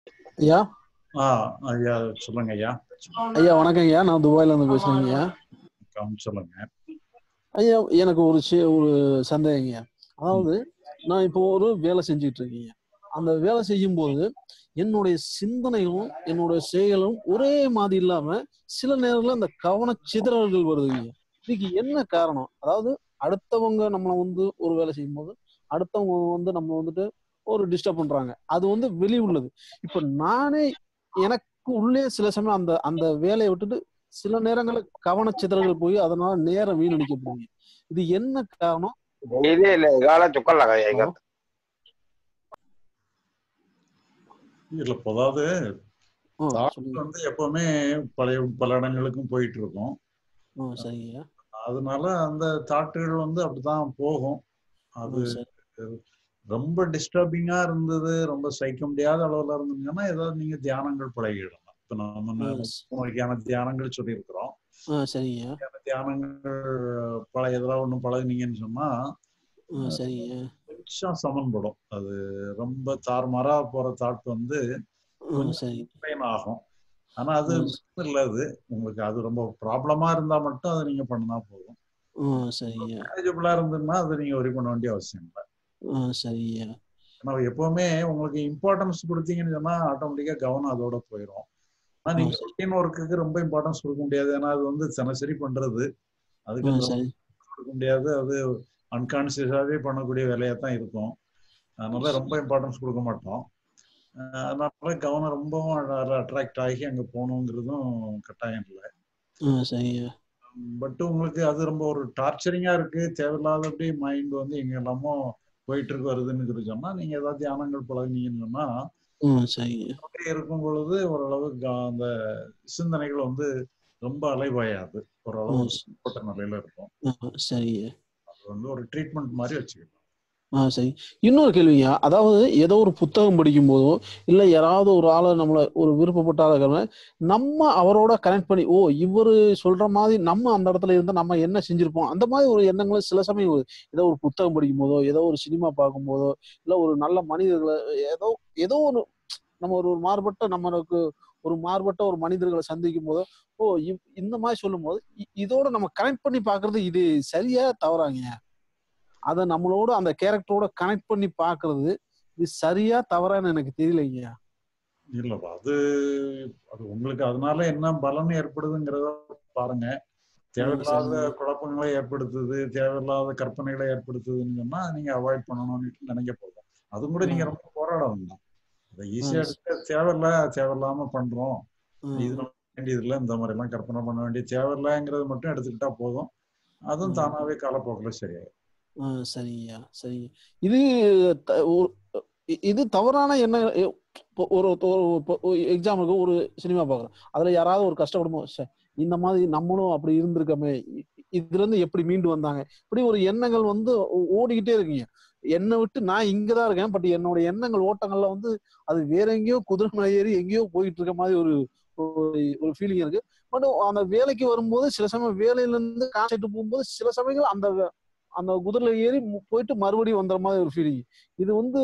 ஐயா ஆ ஐயா சொல்லுங்க ஐயா ஐயா வணக்கம் ஐயா நான் துபாயில இருந்து பேசுறேங்க ஐயா கம் சொல்லுங்க ஐயா எனக்கு ஒரு சி- ஒரு சந்தேகம் ஐயா அதாவது நான் இப்போ ஒரு வேலை செஞ்சுட்டு இருக்கேன் அந்த வேலை செய்யும் போது என்னுடைய சிந்தனைகளும் என்னுடைய செயலும் ஒரே மாதிரி இல்லாம சில நேரங்கள்ல இந்த கவன சிதறல்கள் வருதுங்க இதுக்கு என்ன காரணம் அதாவது அடுத்தவங்க நம்மளை வந்து ஒரு வேலை செய்யும் போது அடுத்தவங்க வந்து நம்ம வந்துட்டு ஒரு டிஸ்டர்ப் பண்றாங்க அது வந்து வெளி உள்ளது இப்ப நானே எனக்கு உள்ளே சில சமயம் அந்த அந்த வேலையை விட்டுட்டு சில நேரங்களில் கவனச்சிதறல்கள் போய் அதனால நேரம் வீணடிக்கப்படுங்க இது என்ன காரணம் இதே இல்ல கால சுக்கல்ல கையா இல்ல இப்போ அதாவது ஆ, thought சொல்லுங்க வந்து எப்பவுமே பழைய பல இடங்களுக்கும் போயிட்டு இருக்கும் ஆ, சரிங்க அதனால அந்த தாட்டுகள் வந்து அப்படிதான் போகும் ஆ, அது சரி ரொம்ப டிஸ்டர்பிங்கா இருந்தது ரொம்ப சகிக்க முடியாத அளவுல இருந்ததுங்கன்னா ஏதாவது நீங்க தியானங்கள் பழகிடலாம் இப்ப நம்ம ஆ, ந- ஸ்- மூணு வகையான தியானங்கள் சொல்லியிருக்கிறோம் ஆ, சரிங்க அந்த தியானங்கள் பழைய ஏதாவது ஒண்ணு பழகுனீங்கன்னு சொன்னா ஆ, சரிங்க கொஞ்சம் சமன்படும் அது ரொம்ப தாறுமாறா போற தாட் வந்து ஆ, கொஞ்சம் சரி explain ஆகும் ஆனா அது ம். இல்ல அது உங்களுக்கு அது ரொம்ப ப்ராப்ளமா இருந்தா மட்டும் அதை நீங்க பண்ணா போதும் ஆ, சரிங்க மேனேஜபிளா இருந்ததுன்னா அதை நீங்க ஒரி பண்ண வேண்டிய அவசியம் இல்லை ஆ, சரிங்க ஆனா எப்பவுமே உங்களுக்கு இம்பார்ட்டன்ஸ் கொடுத்தீங்கன்னு சொன்னா ஆட்டோமேட்டிக்கா கவனம் அதோட போயிடும் ஆனா நீங்க ஆ, ரொட்டீன் ஒர்க்குக்கு ரொம்ப இம்பார்ட்டன்ஸ் கொடுக்க முடியாது ஏன்னா அது வந்து தினசரி பண்றது அதுக்கு ஆ, அந்த சரி கொடுக்க முடியாது அது அன்கான்சியஸாவே பண்ணக்கூடிய வேலையா தான் இருக்கும் அதனால ரொம்ப இம்பார்ட்டன்ஸ் கொடுக்க மாட்டோம் அஹ் அதனால கவனம் ரொம்பவும் அட்ராக்ட் ஆகி அங்க போகணுங்கிறதும் கட்டாயம் இல்லை ஆ, சரிங்க பட் உங்களுக்கு அது ரொம்ப ஒரு டார்ச்சரிங்கா இருக்கு தேவையில்லாதபடி மைண்ட் வந்து எங்க எல்லாமோ போயிட்டு இருக்கு வருதுன்னு சொல்லி சொன்னா நீங்க ஏதாவது தியானங்கள் பழகுனீங்கன்னு சொன்னா ஆ, சரிங்க அப்படி இருக்கும் பொழுது ஓரளவு க- அந்த சிந்தனைகள் வந்து ரொம்ப அலைபாயாது ஆ, ஓரளவு ஸ்- போட்ட நிலையில இருக்கும் ஆ, சரிங்க அது வந்து ஒரு ட்ரீட்மெண்ட் மாதிரி வச்சுக்கலாம் ஆ சரி இன்னொரு கேள்விங்க அதாவது ஏதோ ஒரு புத்தகம் படிக்கும் போதோ இல்ல யாராவது ஒரு ஆளை நம்மள ஒரு விருப்பப்பட்ட ஆளை இருக்காங்க, நம்ம அவரோட கனெக்ட் பண்ணி ஓ இவரு சொல்ற மாதிரி நம்ம அந்த இடத்துல இருந்தா நம்ம என்ன செஞ்சிருப்போம் அந்த மாதிரி ஒரு எண்ணங்களும் சில சமயம் வருது. ஏதோ ஒரு புத்தகம் படிக்கும் போதோ ஏதோ ஒரு சினிமா பார்க்கும் போதோ இல்ல ஒரு நல்ல மனிதர்களை ஏதோ ஏதோ ஒரு நம்ம ஒரு ஒரு மாறுபட்ட நம்மளுக்கு ஒரு மாறுபட்ட ஒரு மனிதர்களை சந்திக்கும் போதோ ஓ இவ்- இந்த மாதிரி சொல்லும் போது இ- இதோட நம்ம கனெக்ட் பண்ணி பார்க்கிறது இது சரியா தவறாங்க அதை நம்மளோட அந்த கேரக்டரோட கனெக்ட் பண்ணி பார்க்கிறது இது சரியா தவறான்னு எனக்கு தெரியலைங்க இல்லப்பா அது அது உங்களுக்கு அதனால என்ன பலன் ஏற்படுதுங்கிறத பாருங்க தேவையில்லாத சரிங்க. குழப்பங்களை ஏற்படுத்துது தேவையில்லாத கற்பனைகளை ஏற்படுத்துதுன்னு சொன்னா நீங்க அவாய்ட் பண்ணணும்னு நினைக்க போதும் அதுவும் கூட நீங்க ம். ரொம்ப போராட வேண்டாம் அதை ஈஸியா ம். எடுத்து தேவையில்ல தேவையில்லாம பண்றோம் ம். இது நம்ம வேண்டியது இல்லை இந்த மாதிரி எல்லாம் கற்பனை பண்ண வேண்டிய தேவையில்லைங்கிறது மட்டும் எடுத்துக்கிட்டா போதும் அதுவும் ம். தானாவே காலப்போக்கில் சரியாயிடும் ஆ, சரிங்கய்யா சரிங்க இது த- ஒரு- இ- இது தவறான என்ன எ- இப்போ ஒரு எக்ஸாம்பிளுக்கு ஒரு சினிமா பார்க்குறோம் அதுல யாராவது ஒரு கஷ்டப்படும் போது, "ச்சே, இந்த மாதிரி நம்மளும் அப்படி இருந்திருக்கோமே இ- இதுல இருந்து எப்படி மீண்டு வந்தாங்க இப்படி ஒரு எண்ணங்கள் வந்து ஓ- ஓடிக்கிட்டே இருக்குங்க என்னை விட்டு நான் இங்கதான் இருக்கேன் பட் என்னோட எண்ணங்கள் ஓட்டங்கள்ல வந்து அது வேற எங்கேயோ குதிரை மலை ஏறி எங்கேயோ போயிட்டு இருக்க மாதிரி ஒரு ஒரு- ஒரு ஃபீலிங் இருக்கு பட் அந்த வேலைக்கு வரும்போது சில சமயம் வேலையில இருந்து கான்செப்ட் போகும்போது சில சமயங்கள் அந்த அந்த குதிரையில ஏறி மு- போயிட்டு மறுபடியும் வந்துற மாதிரி ஒரு ஃபீலிங் இது வந்து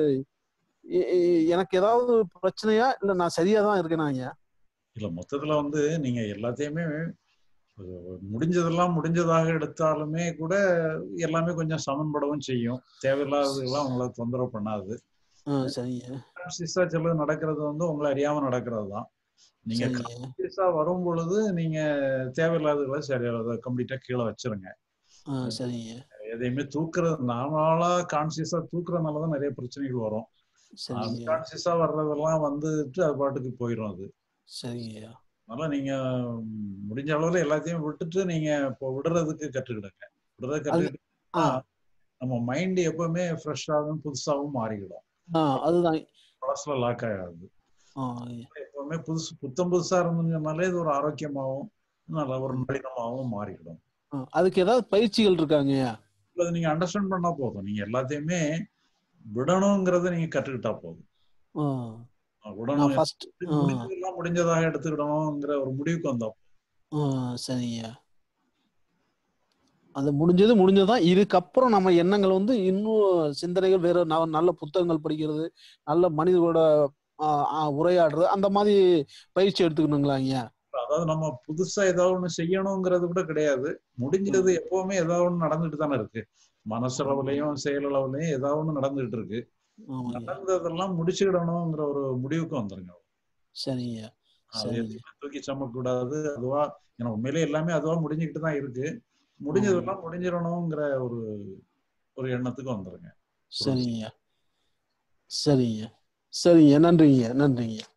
எ- எ- எனக்கு ஏதாவது பிரச்சனையா இல்ல நான் சரியா தான் இருக்கேனா ஐயா இல்ல மொத்தத்துல வந்து நீங்க எல்லாத்தையுமே அஹ், முடிஞ்சதெல்லாம் முடிஞ்சதாக எடுத்தாலுமே கூட எல்லாமே கொஞ்சம் சமன்படவும் செய்யும் தேவையில்லாததெல்லாம் உங்களை தொந்தரவு பண்ணாது ஆ சரிங்க கான்சியஸா சிலது நடக்கிறது வந்து உங்களை அறியாம நடக்கிறது தான் நீங்க சரிங்க கான்சியஸா வரும் பொழுது நீங்க தேவையில்லாததுகளை சரி அதை கம்ப்ளீட்டா கீழே வச்சிருங்க ஆ சரிங்க எதையுமே தூக்குறது நாமளா கான்சியஸா தூக்குறதுனால தான் நிறைய பிரச்சனைகள் வரும் சரிங்க அன்கான்சியஸா வர்றதெல்லாம் வந்துட்டு அது பாட்டுக்கு போயிடும் அது சரிங்கய்யா அதனால நீங்க ம், முடிஞ்ச அளவுல எல்லாத்தையும் விட்டுட்டு நீங்க இப்போ விடுறதுக்கு கற்றுக்கிடுங்க விடுறத கற்றுக்கிட்டு ஆ நம்ம மைண்ட் எப்பவுமே ஃப்ரெஷ்ஷாகவும் புதுசாகவும் மாறிக்கிடும் ஆ அதுதான் பழசுல லாக் ஆகாது ஆ ஐயா. எப்பவுமே புதுசு புத்தம் புதுசா இருந்துச்சுனாலே இது ஒரு ஆரோக்கியமாகவும் நல்ல ஒரு நளினமாகவும் மாறிடும் ஆ, அதுக்கு ஏதாவது பயிற்சிகள் இருக்காங்கய்யா அதை நீங்க அண்டர்ஸ்டாண்ட் பண்ணா போதும் நீங்க எல்லாத்தையுமே விடணுங்கிறத நீங்க கற்றுக்கிட்டா போதும் ஆ அஹ் விடணும் நான் ஃபர்ஸ்ட் ஆ முடிஞ்சதெல்லாம் முடிஞ்சதாக எடுத்துக்கிடணுங்கிற ஒரு முடிவுக்கு வந்தா ஆ சரிங்கய்யா அது முடிஞ்சது முடிஞ்சதுதான் இதுக்கப்புறம் நம்ம எண்ணங்கள் வந்து இன்னும் சிந்தனைகள் வேற ந- நல்ல புத்தகங்கள் படிக்கிறது நல்ல மனிதர்களோட ஆஹ் ஆஹ் உரையாடுறது அந்த மாதிரி பயிற்சி எடுத்துக்கணுங்களா ஐயா அதாவது நம்ம புதுசா ஏதாவது ஒண்ணு செய்யணுங்கிறது கூட கிடையாது முடிஞ்சது எப்பவுமே ஏதாவது ஒண்ணு நடந்துட்டு தானே இருக்கு மனசளவுலயும் செயலளவுலயும் ஏதாவது ஒண்ணு நடந்துட்டு இருக்கு ஆமாங்க நடந்ததெல்லாம் முடிச்சுக்கிடணுங்கிற ஒரு முடிவுக்கு வந்துருங்க சரிங்க அது சரிங்க எதுவுமே தூக்கி சமக்க கூடாது அதுவா ஏன்னா உண்மையிலே எல்லாமே அதுவா முடிஞ்சுக்கிட்டு தான் இருக்கு முடிஞ்சதெல்லாம் முடிஞ்சிடணுங்கிற ஒரு ஒரு எண்ணத்துக்கு வந்துருங்க சரிங்க சரிங்க சரிங்க நன்றிங்க நன்றிங்க